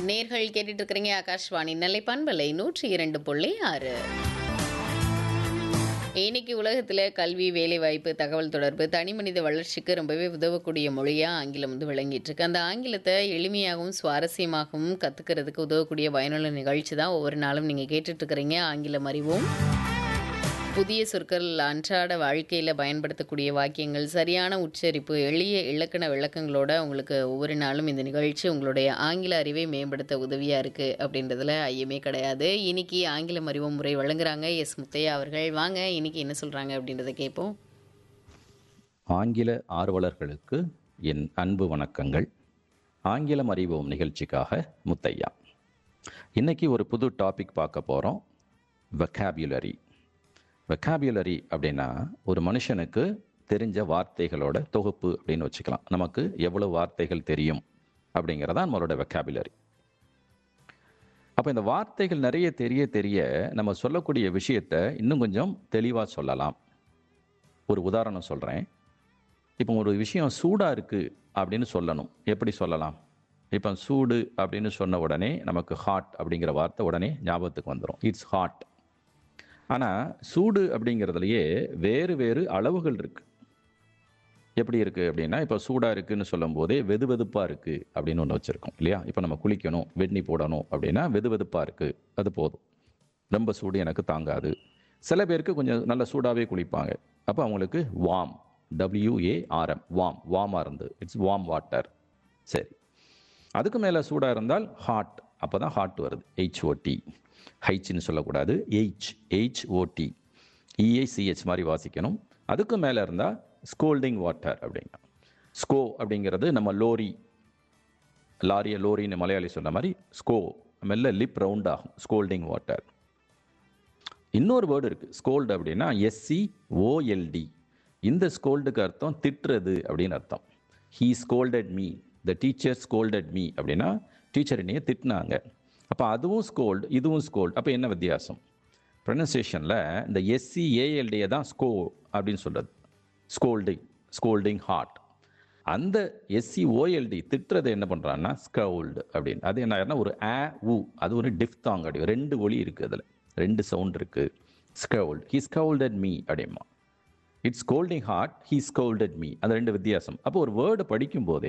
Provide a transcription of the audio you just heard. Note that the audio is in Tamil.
நேர்கள் கேட்டுட்டு இருக்கிறீங்க ஆகாஷ்வாணி நெல்லை பண்பலை நூற்றி இரண்டு புள்ளி ஆறு இன்னைக்கு உலகத்தில் கல்வி வேலைவாய்ப்பு தகவல் தொடர்பு தனி மனித வளர்ச்சிக்கு ரொம்பவே உதவக்கூடிய மொழியாக ஆங்கிலம் வந்து விளங்கிட்டு இருக்கு அந்த ஆங்கிலத்தை எளிமையாகவும் சுவாரஸ்யமாகவும் கற்றுக்கிறதுக்கு உதவக்கூடிய பயனுள்ள நிகழ்ச்சி தான் ஒவ்வொரு நாளும் நீங்கள் கேட்டுட்டு இருக்கிறீங்க ஆங்கிலம் அறிவோம் புதிய சொற்கள் அன்றாட வாழ்க்கையில் பயன்படுத்தக்கூடிய வாக்கியங்கள் சரியான உச்சரிப்பு எளிய இலக்கண விளக்கங்களோட உங்களுக்கு ஒவ்வொரு நாளும் இந்த நிகழ்ச்சி உங்களுடைய ஆங்கில அறிவை மேம்படுத்த உதவியாக இருக்குது அப்படின்றதுல ஐயமே கிடையாது இன்னைக்கு ஆங்கிலம் அறிவு முறை வழங்குறாங்க எஸ் முத்தையா அவர்கள் வாங்க இன்னைக்கு என்ன சொல்கிறாங்க அப்படின்றத கேட்போம் ஆங்கில ஆர்வலர்களுக்கு என் அன்பு வணக்கங்கள் ஆங்கிலம் அறிவோம் நிகழ்ச்சிக்காக முத்தையா இன்னைக்கு ஒரு புது டாபிக் பார்க்க போகிறோம் வெக்காபுலரி வெக்காபுலரி அப்படின்னா ஒரு மனுஷனுக்கு தெரிஞ்ச வார்த்தைகளோட தொகுப்பு அப்படின்னு வச்சுக்கலாம் நமக்கு எவ்வளவு வார்த்தைகள் தெரியும் அப்படிங்கிறதான் நம்மளோட வெக்காபுலரி அப்போ இந்த வார்த்தைகள் நிறைய தெரிய தெரிய நம்ம சொல்லக்கூடிய விஷயத்த இன்னும் கொஞ்சம் தெளிவாக சொல்லலாம் ஒரு உதாரணம் சொல்கிறேன் இப்போ ஒரு விஷயம் சூடாக இருக்குது அப்படின்னு சொல்லணும் எப்படி சொல்லலாம் இப்போ சூடு அப்படின்னு சொன்ன உடனே நமக்கு ஹாட் அப்படிங்கிற வார்த்தை உடனே ஞாபகத்துக்கு வந்துடும் இட்ஸ் ஹாட் ஆனால் சூடு அப்படிங்கிறதுலையே வேறு வேறு அளவுகள் இருக்குது எப்படி இருக்குது அப்படின்னா இப்போ சூடாக இருக்குன்னு சொல்லும் போதே வெது வெதுப்பாக இருக்குது அப்படின்னு ஒன்று வச்சுருக்கோம் இல்லையா இப்போ நம்ம குளிக்கணும் வெந்நி போடணும் அப்படின்னா வெது வெதுப்பாக இருக்குது அது போதும் ரொம்ப சூடு எனக்கு தாங்காது சில பேருக்கு கொஞ்சம் நல்ல சூடாகவே குளிப்பாங்க அப்போ அவங்களுக்கு வாம் டபிள்யூஏஆர்எம் வாம் வாமாக இருந்து இட்ஸ் வாம் வாட்டர் சரி அதுக்கு மேலே சூடாக இருந்தால் ஹாட் அப்போ தான் ஹாட் வருது ஹெச்ஓடி ஹைச்னு சொல்லக்கூடாது எயிச் ஹெச்ஓடி இஐசிஹெச் மாதிரி வாசிக்கணும் அதுக்கு மேலே இருந்தால் ஸ்கோல்டிங் வாட்டர் அப்படிங்க ஸ்கோ அப்படிங்கிறது நம்ம லோரி லாரிய லோரின்னு மலையாளி சொன்ன மாதிரி ஸ்கோ மெல்ல லிப் ரவுண்ட் ஆகும் ஸ்கோல்டிங் வாட்டர் இன்னொரு வேர்டு இருக்குது ஸ்கோல்டு அப்படின்னா எஸ்சி ஓஎல்டி இந்த ஸ்கோல்டுக்கு அர்த்தம் திட்டுறது அப்படின்னு அர்த்தம் he scolded me the teacher scolded me அப்படின்னா டீச்சர் என்னைய திட்டினாங்க அப்போ அதுவும் ஸ்கோல்டு இதுவும் ஸ்கோல்டு அப்போ என்ன வித்தியாசம் ப்ரொனன்சியேஷனில் இந்த எஸ்சி ஏஎல்டியை தான் ஸ்கோ அப்படின்னு சொல்கிறது ஸ்கோல்டிங் ஸ்கோல்டிங் ஹார்ட் அந்த எஸ்சி ஓஎல்டி திட்டுறது என்ன பண்ணுறான்னா ஸ்கவுல்டு அப்படின்னு அது என்ன ஆயிருன்னா ஒரு ஆ உ அது ஒரு டிஃப்தாங் அப்படி ரெண்டு ஒலி இருக்குது அதில் ரெண்டு சவுண்ட் இருக்குது ஸ்கவுல்ட் ஹி ஸ்கவுல்டட் மீ அப்படிமா it's scalding hard he scolded me அந்த ரெண்டு வித்தியாசம் அப்போ ஒரு வேர்டு படிக்கும் போதே